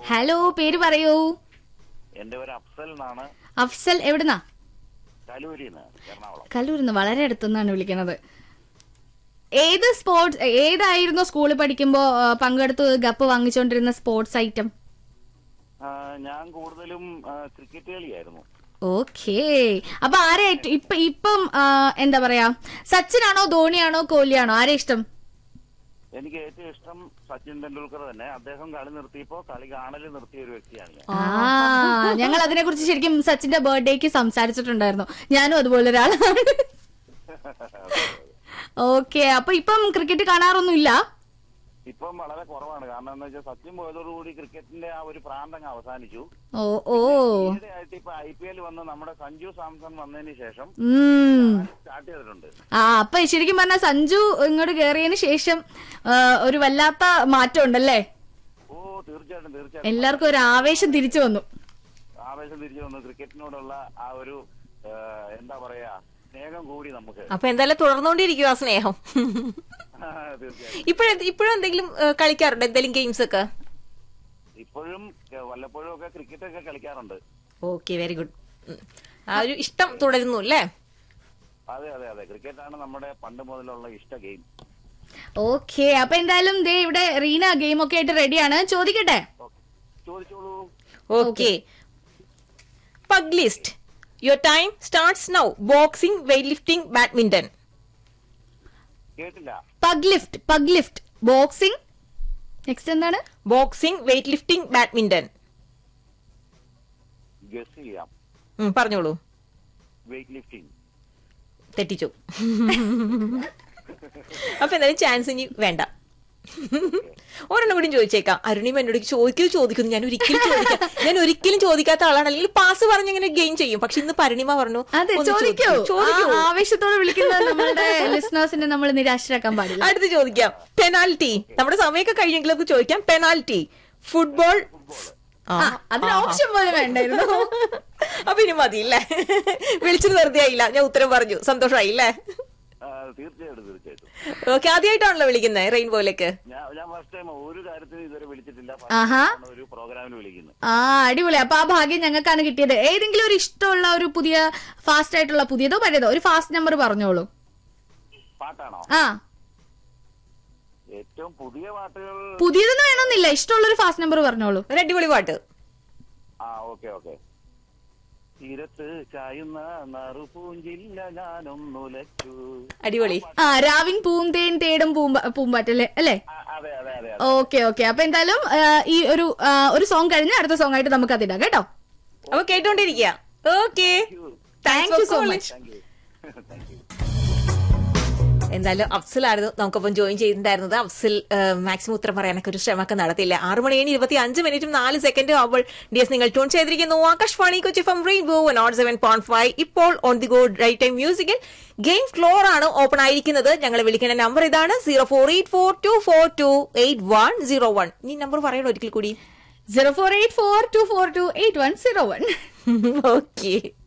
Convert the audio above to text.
Hello പേര് പറയൂ എന്റെ പേര് അഫ്സൽ എന്നാണ് അഫ്സൽ എവിടുന്നാ കലൂരിന്ന് എറണാകുളം കല്ലൂരിന്ന് വളരെ അടുത്തുനിന്നാണ് വിളിക്കുന്നത് ഏത് സ്പോർട്സ് ഏതായിരുന്നു സ്കൂളിൽ പഠിക്കുമ്പോ ആ, പങ്കെടുത്ത് ഗപ്പ് വാങ്ങിച്ചുകൊണ്ടിരുന്ന സ്പോർട്സ് ഐറ്റം ആ, ഞാൻ കൂടുതലും ആ, ക്രിക്കറ്റ് കളിയായിരുന്നു ഓക്കേ അപ്പൊ ആരെ ഏറ്റവും- ഇപ്പൊ ഇപ്പം ആ, എന്താ പറയാ സച്ചിനാണോ ധോണിയാണോ കോഹ്ലിയാണോ ആരെ ഇഷ്ടം എനിക്ക് ഏറ്റവും ഇഷ്ടം സച്ചിൻ തെണ്ടുൽക്കർ തന്നെ അദ്ദേഹം കളി നിർത്തിയപ്പോ കളി കാണൽ നിർത്തിയ ഒരു വ്യക്തിയാണ് ഞാൻ ആ ഞങ്ങൾ അതിനെ കുറിച്ച് ശരിക്കും സച്ചിന്റെ ബർത്ത്ഡേക്ക് സംസാരിച്ചിട്ടുണ്ടായിരുന്നു ഞാനും അതുപോലെ ഒരാളാണ് ഓക്കെ അപ്പൊ ഇപ്പം ക്രിക്കറ്റ് കാണാറൊന്നുമില്ല ഇപ്പം വളരെ കുറവാണ് കാരണം എന്താ വെച്ചാൽ സച്ചിൻ പോയതോടുകൂടി ക്രിക്കറ്റിന്റെ ആ ഒരു പ്രാന്തം അവസാനിച്ചു ഓ ഓ ഈയിടെയായിട്ട് ഇപ്പൊ ഐ പി എൽ വന്ന് നമ്മുടെ സഞ്ജു സാംസൺ വന്നതിന് ശേഷം ഉം സ്റ്റാർട്ട് ചെയ്തിട്ടുണ്ട് ആ അപ്പൊ ശരിക്കും പറഞ്ഞാൽ സഞ്ജു ഇങ്ങോട്ട് കയറിയതിന് ശേഷം ആ, ഒരു വല്ലാത്ത മാറ്റം ഉണ്ടല്ലേ ഓ തീർച്ചയായിട്ടും തീർച്ചയായിട്ടും എല്ലാവർക്കും ഒരു ആവേശം തിരിച്ചു വന്നു ആവേശം തിരിച്ചു വന്നു ക്രിക്കറ്റിനോടുള്ള ആ ഒരു ആ, എന്താ പറയാ സ്നേഹം കൂടി നമുക്ക് അപ്പൊ എന്തായാലും തുടർന്നുകൊണ്ടിരിക്കും ആ സ്നേഹം തീർച്ചയായിട്ടും ഇപ്പോഴും ഇപ്പോഴും എന്തെങ്കിലും ഏ, കളിക്കാറുണ്ടോ എന്തെങ്കിലും ഗെയിംസ് ഒക്കെ ഇപ്പോഴും ഏ, വല്ലപ്പോഴും ഒക്കെ ക്രിക്കറ്റ് ഒക്കെ കളിക്കാറുണ്ട് ഓക്കെ വെരി ഗുഡ് ആ ഒരു ഇഷ്ടം തുടരുന്നു അല്ലേ അതെ അതെ അതെ ക്രിക്കറ്റ് ആണ് നമ്മുടെ പണ്ട് മുതലുള്ള ഇഷ്ട ഗെയിം ഓക്കെ അപ്പൊ എന്തായാലും ദേ ഇവിടെ റീന ഗെയിം ഒക്കെ ആയിട്ട് റെഡിയാണ് ചോദിക്കട്ടെ ചോദിച്ചോളൂ ഓക്കെ പഗ് list your time starts now boxing weight lifting badminton കേട്ടില്ല പഗ് ലിഫ്റ്റ് പഗ് ലിഫ്റ്റ് ബോക്സിംഗ് നെക്സ്റ്റ് എന്താണ് boxing weight lifting badminton guess ചെയ്യാം പറഞ്ഞോളൂ വെയിറ്റ് ലിഫ്റ്റിംഗ് തെറ്റിച്ചു അപ്പൊ എന്തായാലും ചാൻസ് ഇനി വേണ്ട ഒരെണ്ണം കൂടി ചോദിച്ചേക്കാം അരുണിമ എന്നോട് ചോദിക്കൽ ചോദിക്കുന്നു ഞാൻ ഒരിക്കലും ചോദിക്കാം ഞാൻ ഒരിക്കലും ചോദിക്കാത്ത ആളാണ് അല്ലെങ്കിൽ പാസ് പറഞ്ഞ് ഇങ്ങനെ ഗെയിം ചെയ്യും പക്ഷെ ഇന്ന് പരിണിമ പറഞ്ഞു അതെ ഒന്ന് ചോദിക്കൂ ചോദിക്കൂ. ചോദിക്കൂ ആ, ആവേശത്തോടെ വിളിക്കുന്നത് നമ്മുടെ ലിസണേഴ്സിനെ നമ്മൾ നിരാശരാക്കാൻ പാടില്ല അടുത്ത് ചോദിക്കാം പെനാൽറ്റി നമ്മുടെ സമയമൊക്കെ കഴിഞ്ഞെങ്കിൽ നമുക്ക് ചോദിക്കാം പെനാൽറ്റി ഫുട്ബോൾ ആ, ആ, അതിന് ഓപ്ഷൻ പോലും വേണ്ടായിരുന്നു അപ്പൊ ഇനി മതിയില്ലേ വിളിച്ചത് വെറുതെ ആയില്ല ഞാൻ ഉത്തരം പറഞ്ഞു സന്തോഷമായില്ലേ തീർച്ചയായിട്ടും തീർച്ചയായിട്ടും ഓക്കെ ആദ്യമായിട്ടാണല്ലോ വിളിക്കുന്നത് റെയിൻബോയിലേക്ക് ഞാൻ ഞാൻ ഫസ്റ്റ് ടൈം ഒരു കാര്യത്തിന് ഇതുവരെ വിളിച്ചിട്ടില്ല ആഹാ. First time ആണ് ഒരു പ്രോഗ്രാമിന് വിളിക്കുന്നത് ആ അടിപൊളി അപ്പൊ ആ ഭാഗ്യം ഞങ്ങൾക്കാണ് കിട്ടിയത് ഏതെങ്കിലും ഒരു ഇഷ്ടമുള്ള ഒരു പുതിയ ഫാസ്റ്റ് ആയിട്ടുള്ള പുതിയതോ പഴയതോ ഒരു ഫാസ്റ്റ് നമ്പർ പറഞ്ഞോളൂ പാട്ടാണോ ആ ഏറ്റവും പുതിയ പാട്ടുകൾ പുതിയതൊന്നും വേണമെന്നില്ല ഇഷ്ടമുള്ള ഒരു ഫാസ്റ്റ് നമ്പർ പറഞ്ഞോളൂ ഒരു അടിപൊളി പാട്ട് ആ ഓക്കെ ഓക്കെ തീരത്ത് ചായുന്ന നറുപൂഞ്ചില്ല ഞാനൊന്നുലച്ചു അടിപൊളി ആ രാവിൻ പൂന്തേൻ തേടും പൂമ്പ പൂമ്പാറ്റല്ലേ അല്ലേ ആ, അതെ അതെ അതെ അതെ ഓക്കെ ഓക്കെ അപ്പൊ എന്തായാലും ആ, ഈ ഒരു ആ, ഒരു സോങ് കഴിഞ്ഞ് അടുത്ത സോങ് ആയിട്ട് നമുക്ക് അതിടാം കേട്ടോ അപ്പൊ കേട്ടോണ്ടിരിക്കുക okay thank you so much thank you thank you എന്തായാലും അഫ്സലായിരുന്നു നമുക്കൊപ്പം ജോയിൻ ചെയ്തിട്ടുണ്ടായിരുന്നത് അഫ്സൽ മാക്സിമം ഉത്തരം പറയാനൊക്കെ ഒരു ശ്രമമൊക്കെ നടത്തില്ല ആറ് മണി കഴിഞ്ഞ് ഇരുപത്തി അഞ്ച് മിനിറ്റും നാല് സെക്കൻഡും ആവുമ്പോൾ ഡി എസ് നിങ്ങൾ ട്യൂൺ ചെയ്തിരിക്കുന്നു Akashvani Kochi from rainbow nought seven point five ഇപ്പോൾ on the go right time മ്യൂസിക്കിൽ ഗെയിം ഫ്ലോർ ആണ് ഓപ്പൺ ആയിരിക്കുന്നത് ഞങ്ങൾ വിളിക്കുന്ന നമ്പർ ഇതാണ് zero four eight four two four two eight one zero one ഈ നമ്പർ പറയണം ഒരിക്കൽ കൂടി zero four eight four two four two eight one zero one okay